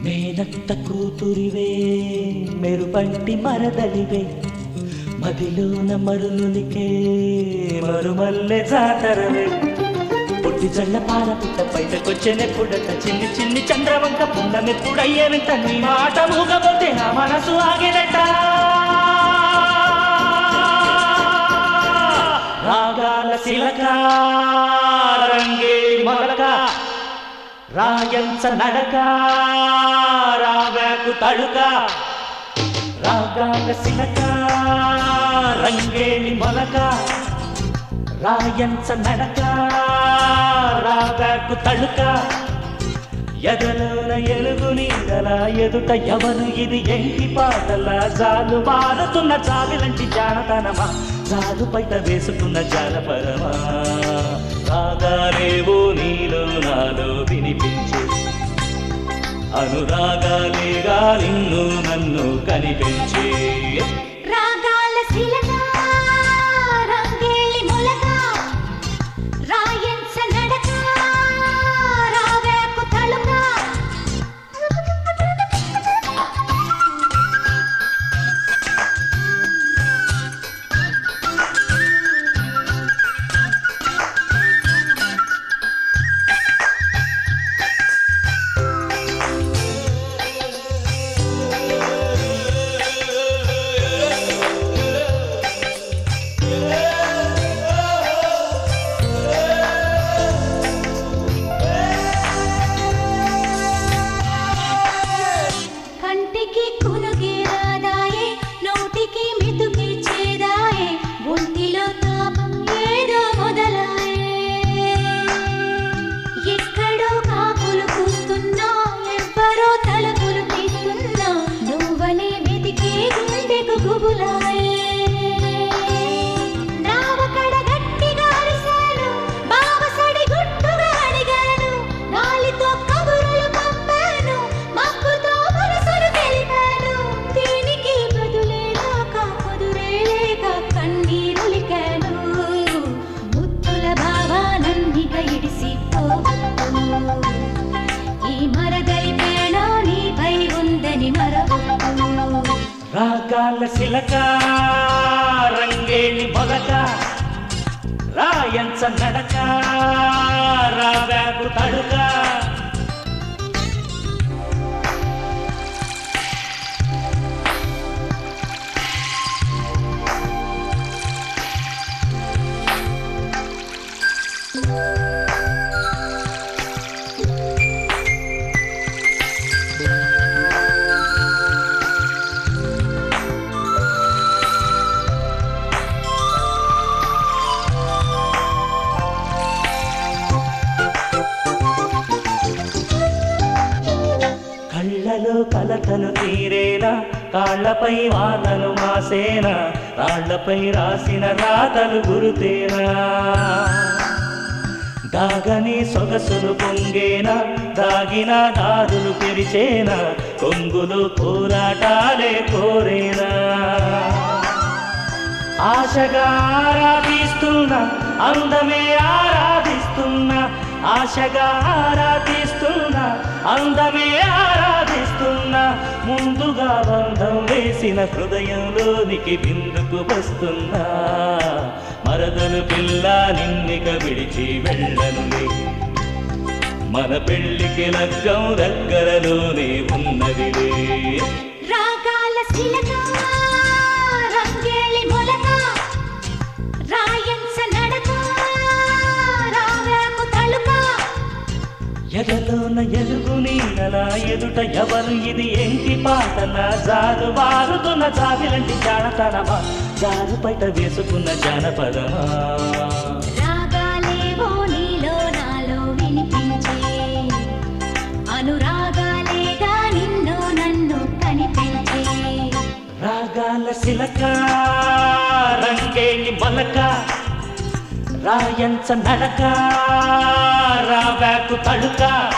మేనత్త కూతురివే మెరుపంటి మరదలివే మదిలోన మరులునికే మరుమల్లె జాతరవే పొట్టి జల్ల పాల పుట్ట బయటకొచ్చెనెప్పుడట చిన్ని చిన్ని చంద్రవంక పున్నమెప్పుడయ్యేనంట నీ మాట మూగబోతే నా మనసు ఆగేనట రాగాల శిలక రంగే మొలక రాయంచ నడక రాగాకు తడుక రాగాల శిలక రంగేలి మొలక రాయంచ నడక రాగాకు తడుక ఎదలోన ఎలుగు నీడల ఎదుట ఎవరు ఇది ఎంకి పాటల జాలు మారుతున్న జావిలంటి జానతనమా జాలు పైట వేసుకున్న జానపరమా రాగాలేవో నీలో నాలో వినిపించు అనురాగాలేగా నిన్ను నన్ను కనిపించే రాగాల శిలక రంగేలి మొలక రాయంచ నడక రావేకు తలుక కంటికి కునుకి రాదాయే నోటికి మెతుకి చేదాయే ఒంటిలో తాపం ఏదో మొదలాయే ఎక్కడో కాకులు కూస్తున్నా ఎవ్వరో తలుపులు తీస్తున్నా నువ్వనే వెతికే గుండెకు గుబులాయే నావకడ గట్టిగా అరిశాను బావసడి గుట్టుగా అడిగాను గాలితో కబురులు పంపాను మక్కుతో మనసును తెలిపాను దీనికి బదులే రాక కుదురే లేక కన్నీరులికాను ముత్తుల భావానన్నిక ఇడిసిపోవద్దు ఈ మరదలి పేడ నీపై ఉందని మరవద్దు రాగాల శిలక రంగేణి మొలక రాయంచ నడక రాగాకు తడుక కళ్ళలో కలతలు తీరేనా కాళ్ళపై వానలు మాసేనా రాళ్లపై రాసిన రాతలు గురుతేనా దాగని సొగసులు పొంగేనా దాగిన దారులు తెరిచేనా కొంగులు పోరాటాలే కోరేనా ఆశగా ఆరాధిస్తున్నా అందమే ఆరాధిస్తున్నా ఆశగా ఆరాధిస్తున్నా అందమే ఆరాధిస్తున్నా ముందుగా బంధం వేసిన హృదయంలోనికి బిందుకు వస్తున్నా మరదలు పిల్ల నిన్నిక విడిచి వెళ్ళనులే మన పెళ్లికి లగ్గం దగ్గరలోనే ఉన్నదిలే రాగాల శిలక రంగేలి మొలక రాయంచ నడక రావేకు తలుక ఎదలోన ఎలుగు నీడల ఎదుట ఎవరు ఇది ఎంకి పాటల జారు వారుతున్న జావిలంటి జానతనమా జారు బయట వేసుకున్న జానపదమా రాగాలేవో నీలో నాలో వినిపించే అనురాగాలేగా నిన్ను నన్ను కనిపించే రాగాల శిలక రంగేణి మొలక రాయంచ నడక రాగాకు తడుక